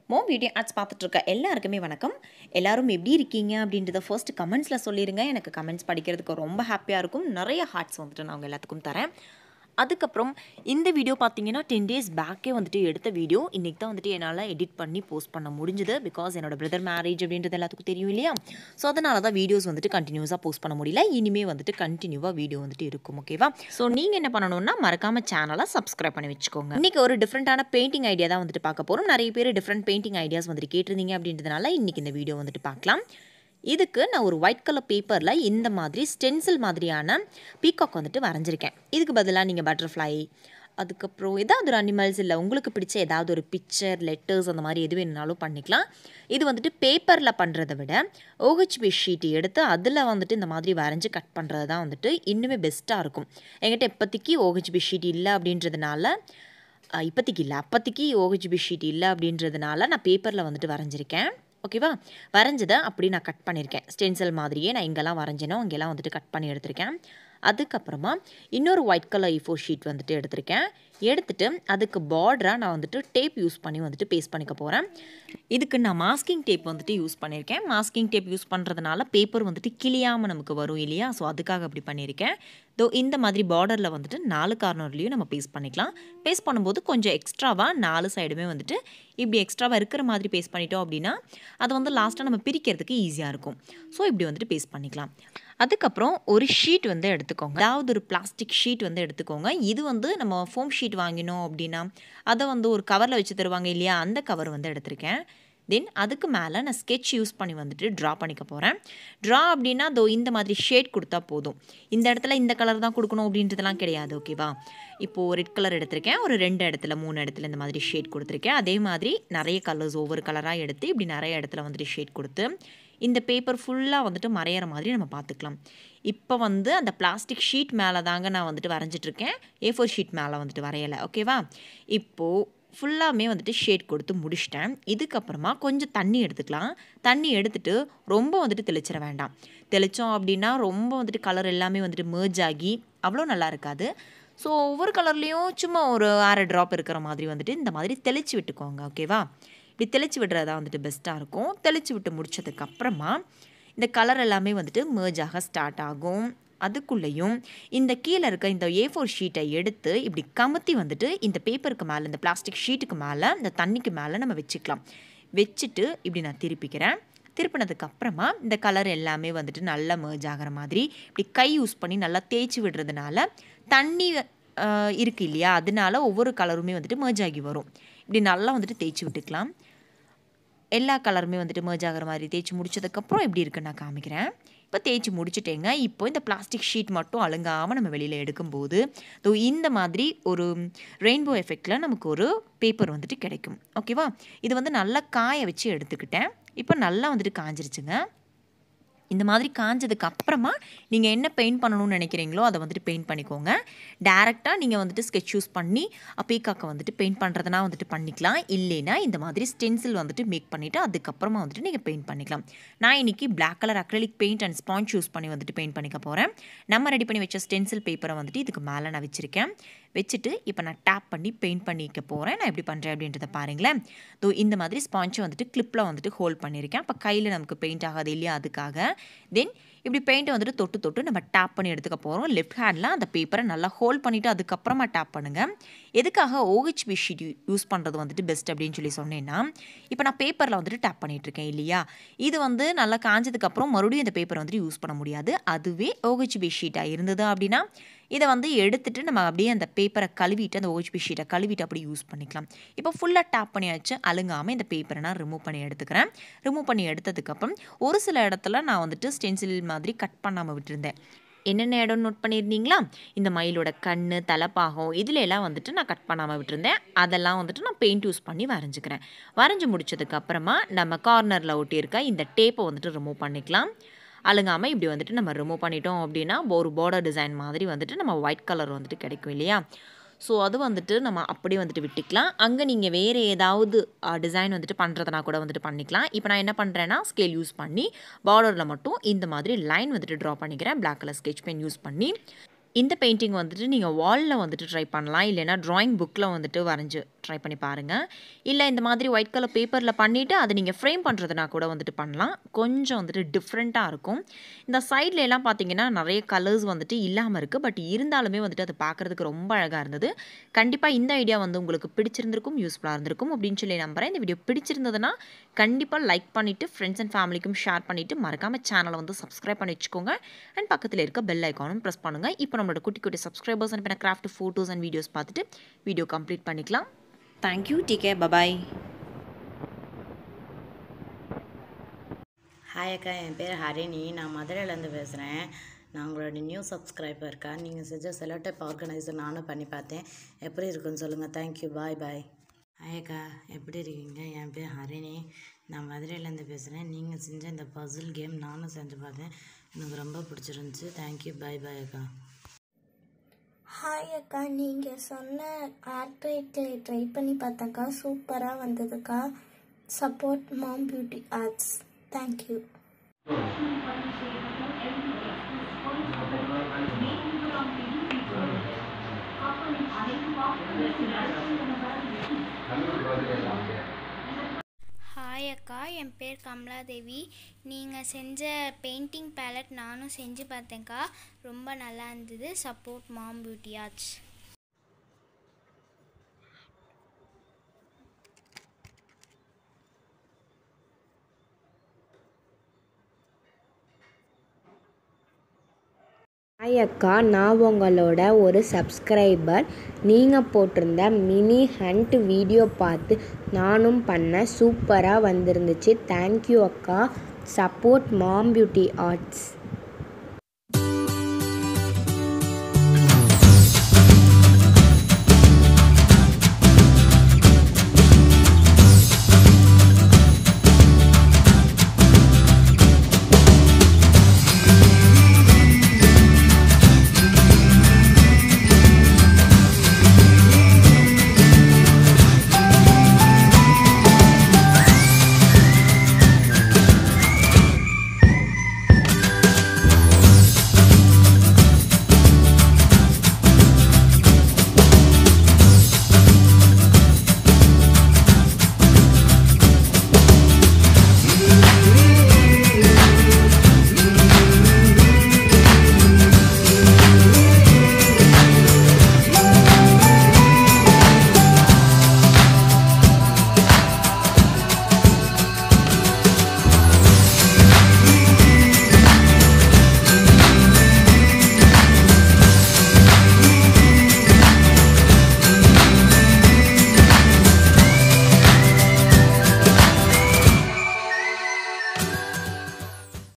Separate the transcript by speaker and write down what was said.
Speaker 1: மோ beauty arts பார்த்துட்டு இருக்க எல்லாருக்குமே வணக்கம் எல்லாரும் எப்படி இருக்கீங்க அப்படின்றத ஃபர்ஸ்ட் கமெண்ட்ஸில் சொல்லிடுங்க எனக்கு கமெண்ட்ஸ் படிக்கிறதுக்கு ரொம்ப ஹாப்பியாக இருக்கும் நிறைய ஹார்ட்ஸ் வந்துட்டு நான் உங்க எல்லாத்துக்கும் தரேன் அதுக்கப்புறம் இந்த வீடியோ பார்த்தீங்கன்னா டென் டேஸ் பேக்கே வந்துட்டு எடுத்த வீடியோ இன்றைக்கி தான் வந்துட்டு என்னால் எடிட் பண்ணி போஸ்ட் பண்ண முடிஞ்சுது பிகாஸ் என்னோட பிரதர் மேரேஜ் அப்படின்றது எல்லாத்துக்கும் தெரியும் இல்லையா ஸோ அதனால தான் வீடியோஸ் வந்துட்டு கண்டினியூஸாக போஸ்ட் பண்ண முடியல இனிமே வந்துட்டு கண்டினியூவாக வீடியோ வந்துட்டு இருக்கும் ஓகேவா ஸோ நீங்கள் என்ன பண்ணணும்னா மறக்காம சேனலை சப்ஸ்கிரைப் பண்ணி வச்சுக்கோங்க இன்றைக்கி ஒரு டிஃப்ரெண்ட்டான பெயிண்டிங் ஐடியா தான் வந்துட்டு பார்க்க போகிறோம் நிறைய பேர் டிஃப்ரெண்ட் பெயிண்டிங் ஐடியாஸ் வந்துட்டு கேட்டிருந்தீங்க அப்படின்றதுனால இன்றைக்கி இந்த வீடியோ வந்துட்டு பார்க்கலாம் இதுக்கு நான் ஒரு ஒயிட் கலர் பேப்பரில் இந்த மாதிரி ஸ்டென்சில் மாதிரியான பீகாக் வந்துட்டு வரைஞ்சிருக்கேன் இதுக்கு பதிலாக நீங்கள் பட்டர்ஃப்ளை அதுக்கப்புறம் ஏதாவது ஒரு அனிமல்ஸ் இல்லை உங்களுக்கு பிடிச்ச ஏதாவது ஒரு பிக்சர் லெட்டர்ஸ் அந்த மாதிரி எது வேணுனாலும் பண்ணிக்கலாம் இது வந்துட்டு பேப்பரில் பண்ணுறதை விட ஓஹெச்பி ஷீட் எடுத்து அதில் வந்துட்டு இந்த மாதிரி வரைஞ்சி கட் பண்ணுறது தான் வந்துட்டு இன்னுமே பெஸ்ட்டாக இருக்கும் என்கிட்ட இப்போதைக்கு ஓஹெச்பி ஷீட் இல்லை அப்படின்றதுனால அஹ், இப்போதைக்கு இல்லை அப்போதைக்கு ஓஹெச்பி ஷீட் இல்லை அப்படின்றதுனால நான் பேப்பரில் வந்துட்டு வரைஞ்சிருக்கேன் ஓகேவா வரைஞ்சதை அப்படி நான் கட் பண்ணியிருக்கேன் ஸ்டென்சில் மாதிரியே நான் இங்கெல்லாம் வரைஞ்சேனோ அங்கெல்லாம் வந்துட்டு கட் பண்ணி எடுத்திருக்கேன் அதுக்கப்புறமா இன்னொரு ஒயிட் கலர் இஃபோ ஷீட் வந்துட்டு எடுத்திருக்கேன் எடுத்துட்டு அதுக்கு பார்டராக நான் வந்துட்டு டேப் யூஸ் பண்ணி வந்துட்டு பேஸ்ட் பண்ணிக்க போகிறேன் இதுக்கு நான் மாஸ்கிங் டேப் வந்துட்டு யூஸ் பண்ணியிருக்கேன் மாஸ்கிங் டேப் யூஸ் பண்ணுறதுனால பேப்பர் வந்துட்டு கிளியாமல் நமக்கு வரும் இல்லையா ஸோ அதுக்காக அப்படி பண்ணியிருக்கேன் தோ இந்த மாதிரி பார்டரில் வந்துட்டு நாலு கார்னர்லேயும் நம்ம பேஸ்ட் பண்ணிக்கலாம் பேஸ்ட் பண்ணும்போது கொஞ்சம் எக்ஸ்ட்ராவாக நாலு சைடுமே வந்துட்டு இப்படி எக்ஸ்ட்ராவாக இருக்கிற மாதிரி பேஸ்ட் பண்ணிட்டோம் அப்படின்னா அதை வந்து லாஸ்ட்டாக நம்ம பிரிக்கிறதுக்கு ஈஸியாக இருக்கும் ஸோ இப்படி வந்துட்டு பேஸ்ட் பண்ணிக்கலாம் அதுக்கப்புறம் ஒரு ஷீட் வந்து எடுத்துக்கோங்க அதாவது ஒரு பிளாஸ்டிக் ஷீட் வந்து எடுத்துக்கோங்க இது வந்து நம்ம ஃபோம் ஷீட் வாங்கினோம் அப்படின்னா அதை வந்து ஒரு கவரில் வச்சு தருவாங்க இல்லையா அந்த கவர் வந்து எடுத்திருக்கேன் தென் அதுக்கு மேலே நான் ஸ்கெட்ச் யூஸ் பண்ணி வந்துட்டு ட்ரா பண்ணிக்க போகிறேன் ட்ரா அப்படின்னா தோ இந்த மாதிரி ஷேட் கொடுத்தா போதும் இந்த இடத்துல இந்த கலர் தான் கொடுக்கணும் அப்படின்றதெல்லாம் கிடையாது ஓகேவா இப்போது ரெட் கலர் எடுத்திருக்கேன் ஒரு ரெண்டு இடத்துல மூணு இடத்துல இந்த மாதிரி ஷேட் கொடுத்துருக்கேன் அதே மாதிரி நிறைய கலர்ஸ் ஒவ்வொரு கலராக எடுத்து இப்படி நிறைய இடத்துல வந்துட்டு ஷேட் கொடுத்து இந்த பேப்பர் ஃபுல்லாக வந்துட்டு மறையிற மாதிரி நம்ம பார்த்துக்கலாம் இப்போ வந்து அந்த பிளாஸ்டிக் ஷீட் மேலே தாங்க நான் வந்துட்டு வரைஞ்சிட்ருக்கேன் ஏ ஃபோர் ஷீட் மேலே வந்துட்டு வரையலை ஓகேவா இப்போது ஃபுல்லாமே வந்துட்டு ஷேட் கொடுத்து முடிச்சிட்டேன் இதுக்கப்புறமா கொஞ்சம் தண்ணி எடுத்துக்கலாம் தண்ணி எடுத்துட்டு ரொம்ப வந்துட்டு தெளிச்சிட வேண்டாம் தெளித்தோம் அப்படின்னா ரொம்ப வந்துட்டு கலர் எல்லாமே வந்துட்டு merge ஆகி அவ்வளோ நல்லா இருக்காது ஸோ ஒவ்வொரு கலர்லேயும் சும்மா ஒரு அரை ட்ராப் இருக்கிற மாதிரி வந்துட்டு இந்த மாதிரி தெளித்து விட்டுக்கோங்க ஓகேவா இப்படி தெளித்து விடுறதா வந்துட்டு பெஸ்ட்டாக இருக்கும் தெளித்து விட்டு முடிச்சதுக்கப்புறமா இந்த கலர் எல்லாமே வந்துட்டு merge ஆக ஸ்டார்ட் ஆகும் அதுக்குள்ளேயும் இந்த கீழே இருக்க இந்த ஏ ஃபோர் ஷீட்டை எடுத்து இப்படி கமுத்தி வந்துட்டு இந்த பேப்பருக்கு மேலே இந்த பிளாஸ்டிக் ஷீட்டுக்கு மேலே இந்த தண்ணிக்கு மேலே நம்ம வச்சுக்கலாம் வச்சுட்டு இப்படி நான் திருப்பிக்கிறேன் திருப்பினதுக்கு அப்புறமா இந்த கலர் எல்லாமே வந்துட்டு நல்லா merge ஆகிற மாதிரி இப்படி கை யூஸ் பண்ணி நல்லா தேய்ச்சி விடுறதுனால தண்ணி ஆஹ், இருக்கு இல்லையா அதனால ஒவ்வொரு கலருமே வந்துட்டு merge ஆகி வரும் இப்படி நல்லா வந்துட்டு தேய்ச்சி விட்டுக்கலாம் எல்லா கலருமே வந்துட்டு merge ஆகிற மாதிரி தேய்ச்சி முடிச்சதுக்கப்புறம் எப்படி இருக்குன்னு நான் காமிக்கிறேன் இப்போ தேய்ச்சி முடிச்சிட்டேங்க இப்போ இந்த பிளாஸ்டிக் ஷீட் மட்டும் அழுங்காமல் நம்ம வெளியில் எடுக்கும்போது தோ இந்த மாதிரி ஒரு ரெயின்போ எஃபெக்டில் நமக்கு ஒரு பேப்பர் வந்துட்டு கிடைக்கும் ஓகேவா இது வந்து நல்லா காய வச்சு எடுத்துக்கிட்டேன் இப்போ நல்லா வந்துட்டு காஞ்சிருச்சுங்க இந்த மாதிரி காஞ்சதுக்கு அப்புறமா நீங்கள் என்ன பெயிண்ட் பண்ணணும்னு நினைக்கிறீங்களோ அதை வந்துட்டு பெயிண்ட் பண்ணிக்கோங்க டேரெக்டாக நீங்கள் வந்துட்டு ஸ்கெட்ச் யூஸ் பண்ணி பீக்காக்கை வந்துட்டு பெயிண்ட் பண்ணுறதுனா வந்துட்டு பண்ணிக்கலாம் இல்லைன்னா இந்த மாதிரி ஸ்டென்சில் வந்துட்டு மேக் பண்ணிவிட்டு அதுக்கப்புறமா வந்துட்டு நீங்கள் பெயிண்ட் பண்ணிக்கலாம் நான் இன்னைக்கு black colour acrylic paint and sponge use பண்ணி வந்துட்டு பெயிண்ட் பண்ணிக்க போகிறேன் நம்ம ரெடி பண்ணி வச்ச ஸ்டென்சில் பேப்பரை வந்துட்டு இதுக்கு மேலே நான் வச்சுருக்கேன் வச்சுட்டு இப்போ நான் டேப் பண்ணி பெயிண்ட் பண்ணிக்க போகிறேன் நான் எப்படி பண்ணுறேன் அப்படின்றத பாருங்களேன் தோ இந்த மாதிரி ஸ்பாஞ்சை வந்துட்டு கிளிப்பில் வந்துட்டு ஹோல்ட் பண்ணியிருக்கேன் அப்போ கையில் நமக்கு பெயிண்ட் ஆகாது இல்லையா அதுக்காக தென் இப்படி பெயிண்ட்டை வந்துட்டு தொட்டு தொட்டு நம்ம டேப் பண்ணி எடுத்துக்க போகிறோம் லெஃப்ட் ஹேண்டில் அந்த பேப்பரை நல்லா ஹோல்ட் பண்ணிவிட்டு அதுக்கப்புறமா டேப் பண்ணுங்கள் எதுக்காக ஓஹெச்பி ஷீட் யூஸ் பண்ணுறது வந்துட்டு பெஸ்ட் அப்படின்னு சொல்லி சொன்னேன்னா இப்போ நான் பேப்பரில் வந்துட்டு டேப் பண்ணிட்டு இருக்கேன் இல்லையா இது வந்து நல்லா காஞ்சதுக்கப்புறம் மறுபடியும் இந்த பேப்பரை வந்துட்டு யூஸ் பண்ண முடியாது அதுவே ஓஹெச்பி ஷீட்டாக இருந்தது அப்படின்னா இதை வந்து எடுத்துட்டு நம்ம அப்படியே அந்த பேப்பரை கழுவிட்டு அந்த ஓஹெச்பி ஷீட்டை கழுவிட்டு அப்படியே யூஸ் பண்ணிக்கலாம் இப்போ ஃபுல்லாக டேப் பண்ணியாச்சு அழுங்காமல் இந்த பேப்பரை நான் ரிமூவ் பண்ணி எடுத்துக்கிறேன் ரிமூவ் பண்ணி எடுத்ததுக்கப்புறம் ஒரு சில இடத்துல நான் வந்துட்டு ஸ்டென்சில் மாதிரி கட் பண்ணாமல் விட்டுருந்தேன் என்னென்ன இடம் நோட் பண்ணியிருந்தீங்களா இந்த மயிலோட கண் தலைப்பாகம் இதுல எல்லாம் வந்துட்டு நான் கட் பண்ணாமல் விட்டுருந்தேன் அதெல்லாம் வந்துட்டு நான் பெயிண்ட் யூஸ் பண்ணி வரைஞ்சிக்கிறேன் வரைஞ்சி முடிச்சதுக்கு அப்புறமா நம்ம கார்னரில் ஒட்டியிருக்க இந்த டேப்பை வந்துட்டு ரிமூவ் பண்ணிக்கலாம் அழுங்காமல் இப்படி வந்துட்டு நம்ம ரிமூவ் பண்ணிட்டோம் அப்படின்னா ஒரு border டிசைன் மாதிரி வந்துட்டு நம்ம ஒயிட் கலர் வந்துட்டு கிடைக்கும் இல்லையா ஸோ அது வந்துட்டு நம்ம அப்படியே வந்துட்டு விட்டுக்கலாம் அங்கே நீங்கள் வேறு ஏதாவது டிசைன் வந்துட்டு பண்ணுறதுனா கூட வந்துட்டு பண்ணிக்கலாம் இப்போ நான் என்ன பண்ணுறேன்னா ஸ்கேல் யூஸ் பண்ணி பார்டரில் மட்டும் இந்த மாதிரி லைன் வந்துட்டு ட்ரா பண்ணிக்கிறேன் black colour sketch pen use பண்ணி இந்த பெயிண்டிங் வந்துட்டு நீங்கள் வாலில் வந்துட்டு ட்ரை பண்ணலாம் இல்லைன்னா ட்ராயிங் புக்கில் வந்துட்டு வரைஞ்சி ட்ரை பண்ணி பாருங்கள் இல்லை இந்த மாதிரி ஒயிட் கலர் பேப்பரில் பண்ணிவிட்டு அதை நீங்கள் ஃப்ரேம் பண்ணுறதுனா கூட வந்துட்டு பண்ணலாம் கொஞ்சம் வந்துட்டு டிஃப்ரெண்ட்டாக இருக்கும் இந்த சைடில் எல்லாம் பார்த்தீங்கன்னா நிறைய கலர்ஸ் வந்துட்டு இல்லாமல் இருக்குது பட் இருந்தாலுமே வந்துட்டு அது பார்க்குறதுக்கு ரொம்ப அழகாக இருந்தது கண்டிப்பாக இந்த ஐடியா வந்து உங்களுக்கு பிடிச்சிருந்திருக்கும் யூஸ்ஃபுல்லாக இருந்திருக்கும் அப்படின்னு சொல்லி நம்புகிறேன் இந்த வீடியோ பிடிச்சிருந்ததுன்னா கண்டிப்பாக லைக் பண்ணிவிட்டு ஃப்ரெண்ட்ஸ் அண்ட் ஃபேமிலிக்கும் ஷேர் பண்ணிவிட்டு மறக்காமல் சேனலை வந்து சப்ஸ்கிரைப் பண்ணி வச்சுக்கோங்க அண்ட் பக்கத்தில் இருக்க பெல் ஐக்கானும் ப்ரெஸ் பண்ணுங்கள் இப்போ நம்மளோட குட்டி குட்டி சப்ஸ்கிரைபர்ஸ் அண்ட் இப்போ கிராஃப்ட் ஃபோட்டோஸ் அண்ட் வீடியோஸ் பார்த்துட்டு வீடியோ கம்ப்ளீட் பண்ணிக்கலாம் தேங்க்யூ டீகே பபாய்
Speaker 2: ஹாய் அக்கா என் பேர் ஹரிணி நான் மதுரையிலேருந்து பேசுகிறேன் நான் உங்களோட நியூ சப்ஸ்கிரைபர் இருக்கா நீங்கள் செஞ்ச செலோடைப் ஆர்கனைசர் நானும் பண்ணி பார்த்தேன் எப்படி இருக்குன்னு சொல்லுங்கள் தேங்க்யூ பாய் பாய் ஹாய் அக்கா எப்படி இருக்கீங்க என் பேர் ஹரிணி நான் மதுரையிலேருந்து பேசுகிறேன் நீங்கள் செஞ்ச இந்த பசில் கேம் நானும் செஞ்சு பார்த்தேன் எனக்கு ரொம்ப பிடிச்சிருந்துச்சி தேங்க்யூ பாய் பாய் அக்கா
Speaker 3: ஹாய் அக்கா நீங்கள் சொன்ன ஆர்ட்ரைட்டில் ட்ரை பண்ணி பார்த்தாக்கா சூப்பராக வந்ததுக்கா support mom beauty arts thank you
Speaker 4: hi அக்கா என் பேர் கமலாதேவி நீங்கள் செஞ்ச பெயிண்டிங் பேலட் நானும் செஞ்சு பார்த்தேன்க்கா ரொம்ப நல்லா இருந்தது support mom beauty arts
Speaker 5: hi அக்கா நான் உங்களோட ஒரு சப்ஸ்கிரைபர் நீங்கள் போட்டிருந்த மினி ஹண்ட் வீடியோ பார்த்து நானும் பண்ணேன் சூப்பராக வந்திருந்துச்சு தேங்க்யூ அக்கா சப்போர்ட் மாம் பியூட்டி ஆர்ட்ஸ்